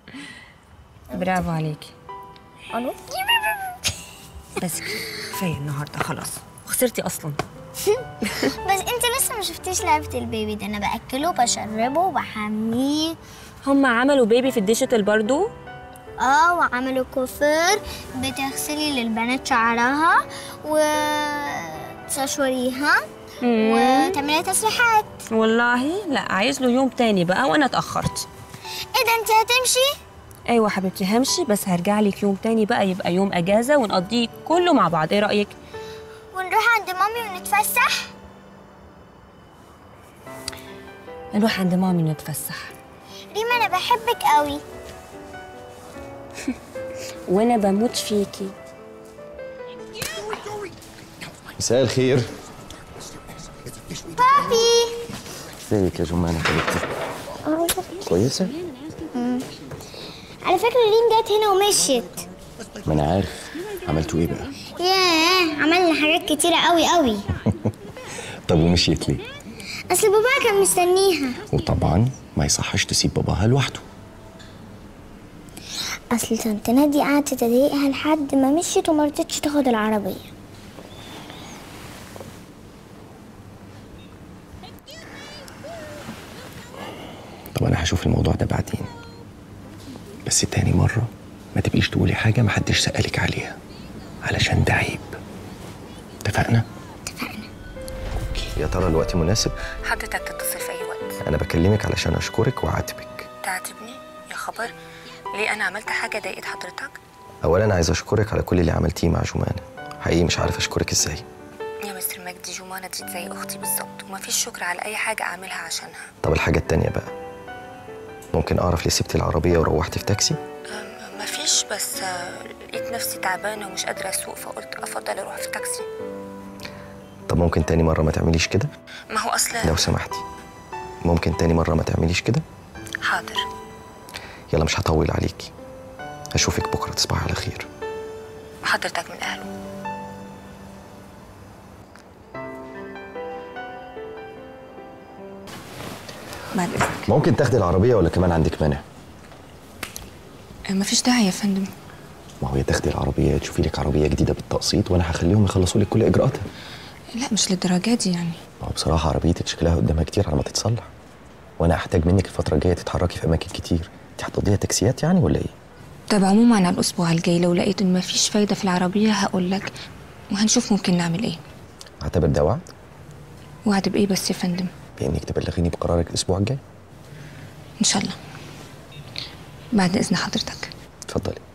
برافو عليكي الو بس كده كفايه النهارده خلاص خسرتي اصلا بس انت لسه ما شفتيش لعبه البيبي ده انا باكله وبشربه وبحميه هم عملوا بيبي في الديجيتال برضو اه وعملوا كوفر بتغسلي للبنات شعرها وتشوريها وتعملي تسريحات والله لا عايز له يوم تاني بقى وانا اتاخرت ايه ده انت هتمشي ايوه حبيبتي همشي بس هرجع لك يوم تاني بقى يبقى يوم اجازه ونقضيه كله مع بعض ايه رايك ونروح عند مامي ونتفسح نروح عند مامي نتفسح ريما انا بحبك قوي وانا بموت فيكي مساء الخير بابي ازيك يا جمانة حبيبتي كويسة؟ على فكره ريم جت هنا ومشيت ما انا عارف عملتوا ايه بقى؟ ياه عملنا حاجات كتيره قوي قوي طب ومشيت ليه؟ اصل بابا كان مستنيها وطبعا ما يصحش تسيب باباها لوحده اصل سنتنا دي قعدت تضايقها لحد ما مشيت وما رضتش تاخد العربيه طب انا هشوف الموضوع ده بعدين بس تاني مرة ما تبقيش تقولي حاجة ما حدش سألك عليها علشان ده عيب اتفقنا؟ اتفقنا اوكي يا ترى الوقت مناسب؟ حضرتك تتصل في اي وقت انا بكلمك علشان اشكرك واعاتبك تعاتبني يا خبر ليه انا عملت حاجه ضايقت حضرتك اولا عايز اشكرك على كل اللي عملتيه مع جمانة حقيقي مش عارف اشكرك ازاي يا مستر مجدي جمانة دي زي اختي بالظبط ومفيش شكر على اي حاجه اعملها عشانها طب الحاجة التانية بقى ممكن اعرف ليه سبتي العربية وروحتي في تاكسي؟ أم، مفيش بس آه، لقيت نفسي تعبانه ومش قادره اسوق فقلت افضل اروح في تاكسي طب ممكن تاني مرة ما تعمليش كده؟ ما هو اصلا لو سمحتي ممكن تاني مرة ما تعمليش كده؟ حاضر يلا مش هطول عليكي اشوفك بكرة تصبحي على خير حضرتك من اهله بعد اذنك ممكن تاخدي العربية ولا كمان عندك مانع؟ آه، مفيش داعي يا فندم ما هو يا تاخدي العربية تشوفي لك عربية جديدة بالتقسيط وانا هخليهم يخلصوا لك كل اجراءاتها لا مش للدرجه دي يعني ما هو بصراحة عربيتك شكلها قدامها كتير على ما تتصلح وانا هحتاج منك الفترة الجاية تتحركي في اماكن كتير انت هتقضيها تاكسيات يعني ولا ايه؟ طب عموما على الاسبوع الجاي لو لقيت ان مفيش فايده في العربيه هقول لك وهنشوف ممكن نعمل ايه اعتبر ده وعد وعد بايه بس يا فندم بانك تبلغيني بقرارك الاسبوع الجاي ان شاء الله بعد اذن حضرتك اتفضلي